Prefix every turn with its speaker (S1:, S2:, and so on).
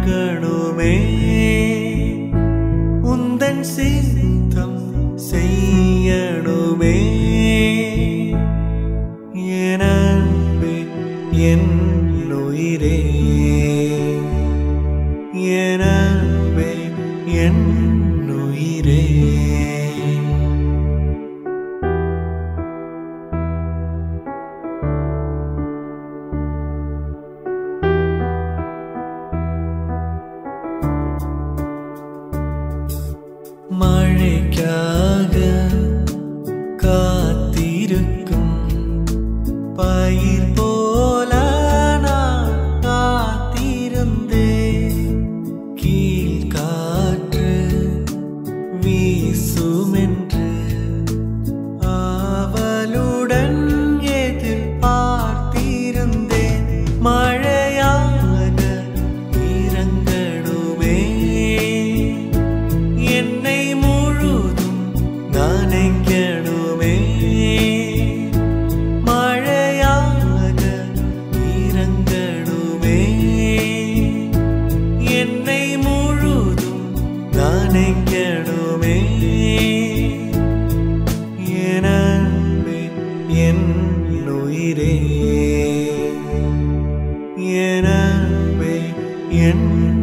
S1: இறங்கணுமே உந்தன் சித்தம் செய்யணுமே என் அன்பே, என் உயிரே என் அன்பே, என் உயிரே மழைக்காக காத்திருக்கும் பயிர் போல நான் காத்திருந்தேன் கீழ் காற்று வீசுமென்று ஆவலுடன் எதிர்பார்த்திருந்தேன் மழையாக இறங்கணுமே என்னை முழுதும் நனைக்கணுமே மழையாக இறங்கணுமே என்னை முழுதும் நனைக்கணுமே என் அன்பே, என் உயிரே என் அன்பே, என்